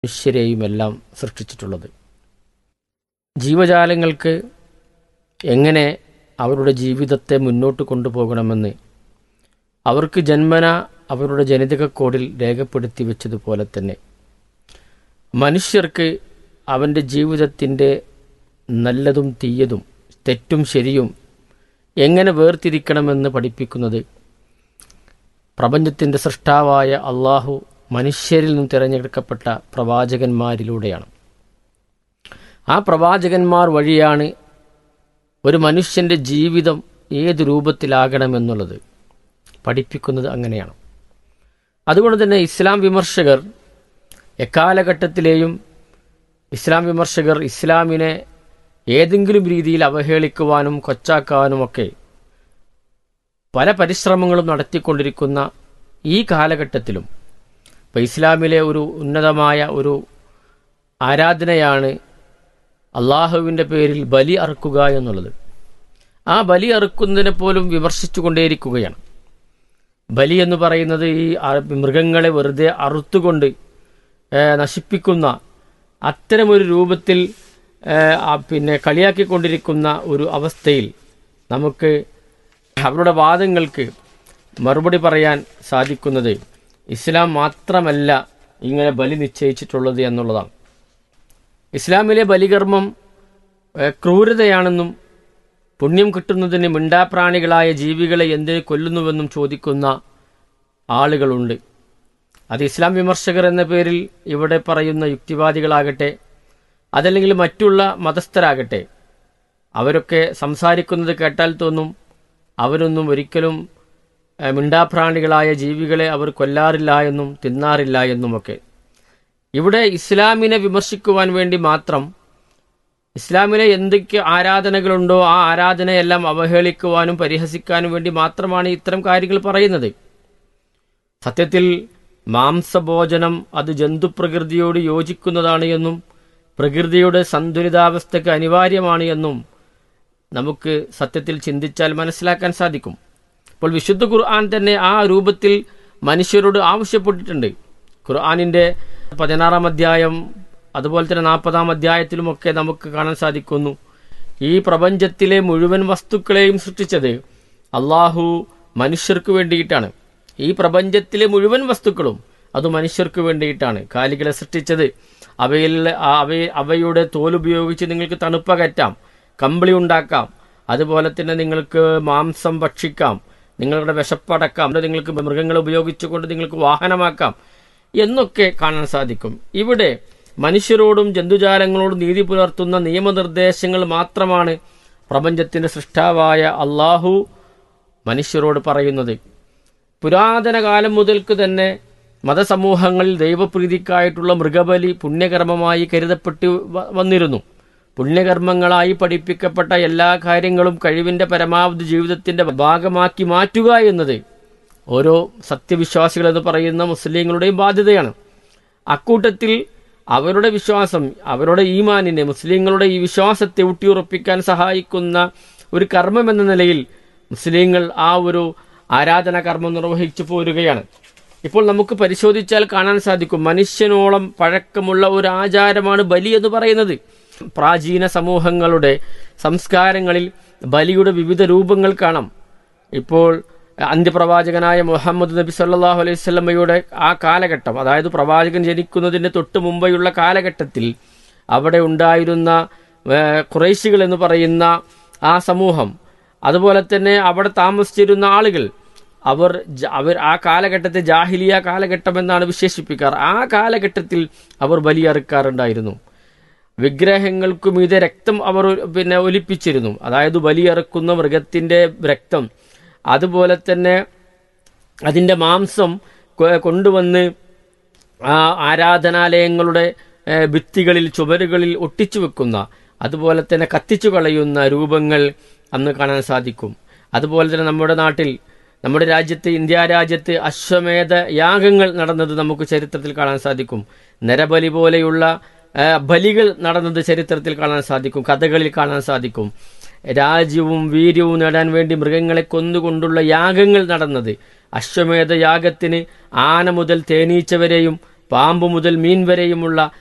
മനുഷ്യരെയുമെല്ലാം സൃഷ്ടിച്ചിട്ടുള്ളത് ജീവജാലങ്ങൾക്ക് എങ്ങനെ അവരുടെ ജീവിതത്തെ മുന്നോട്ട് കൊണ്ടുപോകണമെന്ന് അവർക്ക് ജന്മന അവരുടെ ജനിതക കോഡിൽ രേഖപ്പെടുത്തി വെച്ചതുപോലെ തന്നെ മനുഷ്യർക്ക് അവൻ്റെ ജീവിതത്തിൻ്റെ നല്ലതും തീയതും തെറ്റും ശരിയും എങ്ങനെ വേർതിരിക്കണമെന്ന് പഠിപ്പിക്കുന്നത് പ്രപഞ്ചത്തിൻ്റെ സൃഷ്ടാവായ അള്ളാഹു മനുഷ്യരിൽ നിന്നും തിരഞ്ഞെടുക്കപ്പെട്ട പ്രവാചകന്മാരിലൂടെയാണ് ആ പ്രവാചകന്മാർ വഴിയാണ് ഒരു മനുഷ്യൻ്റെ ജീവിതം ഏത് രൂപത്തിലാകണമെന്നുള്ളത് പഠിപ്പിക്കുന്നത് അങ്ങനെയാണ് അതുകൊണ്ട് തന്നെ ഇസ്ലാം വിമർശകർ എക്കാലഘട്ടത്തിലെയും ഇസ്ലാം വിമർശകർ ഇസ്ലാമിനെ ഏതെങ്കിലും രീതിയിൽ അവഹേളിക്കുവാനും കൊച്ചാക്കാനുമൊക്കെ പല പരിശ്രമങ്ങളും നടത്തിക്കൊണ്ടിരിക്കുന്ന ഈ കാലഘട്ടത്തിലും ഇപ്പോൾ ഇസ്ലാമിലെ ഒരു ഉന്നതമായ ഒരു ആരാധനയാണ് അള്ളാഹുവിൻ്റെ പേരിൽ ബലി അറുക്കുക എന്നുള്ളത് ആ ബലി അറുക്കുന്നതിനെ പോലും വിമർശിച്ചുകൊണ്ടേയിരിക്കുകയാണ് ബലി എന്ന് പറയുന്നത് ഈ അ- മൃഗങ്ങളെ വെറുതെ അറുത്തുകൊണ്ട് ഏ, നശിപ്പിക്കുന്ന അത്തരമൊരു രൂപത്തിൽ ഏ, ആ പിന്നെ കളിയാക്കിക്കൊണ്ടിരിക്കുന്ന ഒരു അവസ്ഥയിൽ നമുക്ക് അവരുടെ വാദങ്ങൾക്ക് മറുപടി പറയാൻ സാധിക്കുന്നത് ഇസ്ലാം മാത്രമല്ല ഇങ്ങനെ ബലി നിശ്ചയിച്ചിട്ടുള്ളത് എന്നുള്ളതാണ് ഇസ്ലാമിലെ ബലികർമ്മം ഏ, ക്രൂരതയാണെന്നും പുണ്യം കിട്ടുന്നതിന് മിണ്ടാപ്രാണികളായ ജീവികളെ എന്തിന് കൊല്ലുന്നുവെന്നും ചോദിക്കുന്ന ആളുകളുണ്ട് അത് ഇസ്ലാം വിമർശകർ എന്ന പേരിൽ ഇവിടെ പറയുന്ന യുക്തിവാദികളാകട്ടെ അതല്ലെങ്കിൽ മറ്റുള്ള മതസ്ഥരാകട്ടെ അവരൊക്കെ സംസാരിക്കുന്നത് കേട്ടാൽ തോന്നും അവരൊന്നും ഒരിക്കലും ഏഹ്, മിണ്ടാപ്രാണികളായ ജീവികളെ അവർ കൊല്ലാറില്ല എന്നും തിന്നാറില്ല എന്നുമൊക്കെ ഇവിടെ ഇസ്ലാമിനെ വിമർശിക്കുവാൻ വേണ്ടി മാത്രം ഇസ്ലാമിലെ എന്തൊക്കെ ആരാധനകളുണ്ടോ ആ ആരാധനയെല്ലാം അവഹേളിക്കുവാനും പരിഹസിക്കാനും വേണ്ടി മാത്രമാണ് ഇത്തരം കാര്യങ്ങൾ പറയുന്നത് സത്യത്തിൽ മാംസഭോജനം അത് ജന്തുപ്രകൃതിയോട് യോജിക്കുന്നതാണ് എന്നും പ്രകൃതിയുടെ സന്തുലിതാവസ്ഥയ്ക്ക് അനിവാര്യമാണ് എന്നും നമുക്ക് സത്യത്തിൽ ചിന്തിച്ചാൽ മനസ്സിലാക്കാൻ സാധിക്കും അപ്പോൾ വിശുദ്ധ ഖുർആൻ തന്നെ ആ രൂപത്തിൽ മനുഷ്യരോട് ആവശ്യപ്പെട്ടിട്ടുണ്ട് ഖുർആാനിൻ്റെ പതിനാറാം അധ്യായം അതുപോലെ തന്നെ നാൽപ്പതാം അധ്യായത്തിലുമൊക്കെ നമുക്ക് കാണാൻ സാധിക്കുന്നു ഈ പ്രപഞ്ചത്തിലെ മുഴുവൻ വസ്തുക്കളെയും സൃഷ്ടിച്ചത് അള്ളാഹു മനുഷ്യർക്ക് വേണ്ടിയിട്ടാണ് ഈ പ്രപഞ്ചത്തിലെ മുഴുവൻ വസ്തുക്കളും അത് മനുഷ്യർക്ക് വേണ്ടിയിട്ടാണ് കാലികളെ സൃഷ്ടിച്ചത് അവയിൽ ആ- അവയെ അവയുടെ തോലുപയോഗിച്ച് നിങ്ങൾക്ക് തണുപ്പകറ്റാം കമ്പിളി ഉണ്ടാക്കാം അതുപോലെ തന്നെ നിങ്ങൾക്ക് മാംസം ഭക്ഷിക്കാം നിങ്ങളുടെ വിശപ്പടക്കാം അത് നിങ്ങൾക്ക് മൃഗങ്ങളെ ഉപയോഗിച്ചുകൊണ്ട് നിങ്ങൾക്ക് വാഹനമാക്കാം എന്നൊക്കെ കാണാൻ സാധിക്കും ഇവിടെ മനുഷ്യരോടും ജന്തുജാലങ്ങളോടും നീതി പുലർത്തുന്ന നിയമനിർദ്ദേശങ്ങൾ മാത്രമാണ് പ്രപഞ്ചത്തിന്റെ സൃഷ്ടാവായ അള്ളാഹു മനുഷ്യരോട് പറയുന്നത് പുരാതന കാലം മുതൽക്ക് തന്നെ മതസമൂഹങ്ങളിൽ ദൈവപ്രീതിക്കായിട്ടുള്ള മൃഗബലി പുണ്യകർമ്മമായി കരുതപ്പെട്ട് വ- വന്നിരുന്നു പുണ്യകർമ്മങ്ങളായി പഠിപ്പിക്കപ്പെട്ട എല്ലാ കാര്യങ്ങളും കഴിവിന്റെ പരമാവധി ജീവിതത്തിന്റെ ഭാഗമാക്കി മാറ്റുക എന്നത് ഓരോ സത്യവിശ്വാസികൾ എന്ന് പറയുന്ന മുസ്ലിങ്ങളുടെയും ബാധ്യതയാണ് അക്കൂട്ടത്തിൽ അവരുടെ വിശ്വാസം അവരുടെ ഈമാനിനെ മുസ്ലിങ്ങളുടെ ഈ വിശ്വാസത്തെ ഊട്ടിയുറപ്പിക്കാൻ സഹായിക്കുന്ന ഒരു കർമ്മം എന്ന നിലയിൽ മുസ്ലിങ്ങൾ ആ ഒരു ആരാധന കർമ്മം നിർവഹിച്ചു പോരുകയാണ് ഇപ്പോൾ നമുക്ക് പരിശോധിച്ചാൽ കാണാൻ സാധിക്കും മനുഷ്യനോളം പഴക്കമുള്ള ഒരു ആചാരമാണ് ബലി എന്ന് പറയുന്നത് പ്രാചീന സമൂഹങ്ങളുടെ സംസ്കാരങ്ങളിൽ ബലിയുടെ വിവിധ രൂപങ്ങൾ കാണാം ഇപ്പോൾ അന്ത്യപ്രവാചകനായ മുഹമ്മദ് നബി സല്ലാഹു അലൈഹി സ്വലമയുടെ ആ കാലഘട്ടം അതായത് പ്രവാചകൻ ജനിക്കുന്നതിന് തൊട്ട് മുമ്പെയുള്ള കാലഘട്ടത്തിൽ അവിടെ ഉണ്ടായിരുന്ന ഏഹ്, ഖുറൈശികൾ എന്ന് പറയുന്ന ആ സമൂഹം അതുപോലെ തന്നെ അവിടെ താമസിച്ചിരുന്ന ആളുകൾ അവർ ജ- അവർ ആ കാലഘട്ടത്തെ ജാഹിലിയ കാലഘട്ടം എന്നാണ് വിശേഷിപ്പിക്കാറ് ആ കാലഘട്ടത്തിൽ അവർ ബലിയറുക്കാറുണ്ടായിരുന്നു വിഗ്രഹങ്ങൾക്കു മീതെ രക്തം അവർ പിന്നെ ഒലിപ്പിച്ചിരുന്നു അതായത് ബലിയറക്കുന്ന മൃഗത്തിന്റെ രക്തം അതുപോലെ തന്നെ അതിന്റെ മാംസം കൊ- കൊണ്ടുവന്ന് ആ ആരാധനാലയങ്ങളുടെ ഏഹ്, ഭിത്തികളിൽ ചുവരുകളിൽ ഒട്ടിച്ചു വെക്കുന്ന അതുപോലെ തന്നെ കത്തിച്ചു കളയുന്ന രൂപങ്ങൾ അന്ന് കാണാൻ സാധിക്കും അതുപോലെ തന്നെ നമ്മുടെ നാട്ടിൽ നമ്മുടെ രാജ്യത്ത് ഇന്ത്യ രാജ്യത്ത് അശ്വമേധ യാഗങ്ങൾ നടന്നത് നമുക്ക് ചരിത്രത്തിൽ കാണാൻ സാധിക്കും നരബലി പോലെയുള്ള ആ, ബലികൾ നടന്നത് ചരിത്രത്തിൽ കാണാൻ സാധിക്കും കഥകളിൽ കാണാൻ സാധിക്കും രാജ്യവും വീര്യവും നേടാൻ വേണ്ടി മൃഗങ്ങളെ കൊന്നുകൊണ്ടുള്ള യാഗങ്ങൾ നടന്നത് അശ്വമേധ യാഗത്തിന് ആന മുതൽ തേനീച്ച വരെയും പാമ്പ് മുതൽ മീൻ വരെയുമുള്ള